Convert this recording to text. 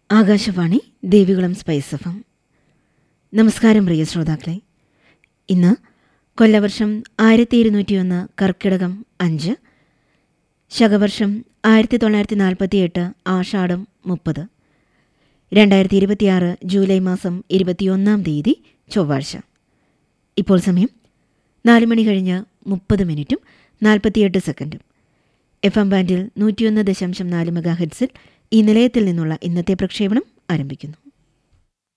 Akashvani Devikulam spice F M. നമസ്കാരം പ്രിയ ശ്രോതാക്കളെ ഇന്ന് കൊല്ലവർഷം ആയിരത്തി ഇരുന്നൂറ്റിയൊന്ന് കർക്കിടകം അഞ്ച് ശകവർഷം ആയിരത്തി തൊള്ളായിരത്തി നാൽപ്പത്തിയെട്ട് ആഷാഢം മുപ്പത് രണ്ടായിരത്തി ഇരുപത്തിയാറ് ജൂലൈ മാസം ഇരുപത്തിയൊന്നാം തീയതി ചൊവ്വാഴ്ച ഇപ്പോൾ സമയം നാല് മണി കഴിഞ്ഞ് മുപ്പത് മിനിറ്റും നാൽപ്പത്തിയെട്ട് സെക്കൻഡും എഫ് എം ബാൻഡിൽ നൂറ്റിയൊന്ന് ദശാംശം നാല് മെഗാ ഹെഡ്സിൽ ഈ നിലയത്തിൽ നിന്നുള്ള ഇന്നത്തെ പ്രക്ഷേപണം ആരംഭിക്കുന്നു